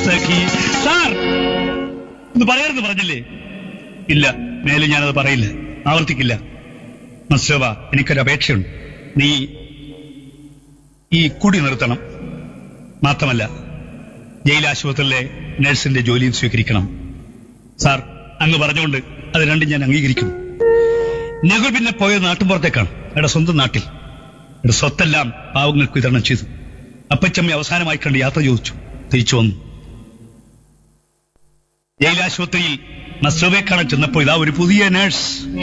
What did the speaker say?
സഖി sir ഇത് പറയരുത് പറഞ്ഞില്ലേ ഇല്ല മേലെ ഞാനത് പറയില്ല ആവർത്തിക്കില്ല മസ്ലോബ എനിക്കൊരു അപേക്ഷയുണ്ട് നീ ഈ കുടി നിർത്തണം മാത്രമല്ല ജയിൽ ആശുപത്രിയിലെ നഴ്സിന്റെ ജോലിയും സ്വീകരിക്കണം സാർ അങ്ങ് പറഞ്ഞുകൊണ്ട് അത് രണ്ടും ഞാൻ അംഗീകരിക്കുന്നു നെഹ്റു പിന്നെ പോയത് നാട്ടുമ്പുറത്തേക്കാണ് എയുടെ സ്വന്തം നാട്ടിൽ എയുടെ സ്വത്തെല്ലാം പാവങ്ങൾക്ക് വിതരണം ചെയ്തു അപ്പച്ചമ്മ അവസാനമായി കണ്ട് യാത്ര ചോദിച്ചു തിരിച്ചു വന്നു ജയിലാശുപത്രിയിൽ മസ്ലോബെ കാണാൻ ചെന്നപ്പോൾ ഇതാ ഒരു പുതിയ നഴ്സ്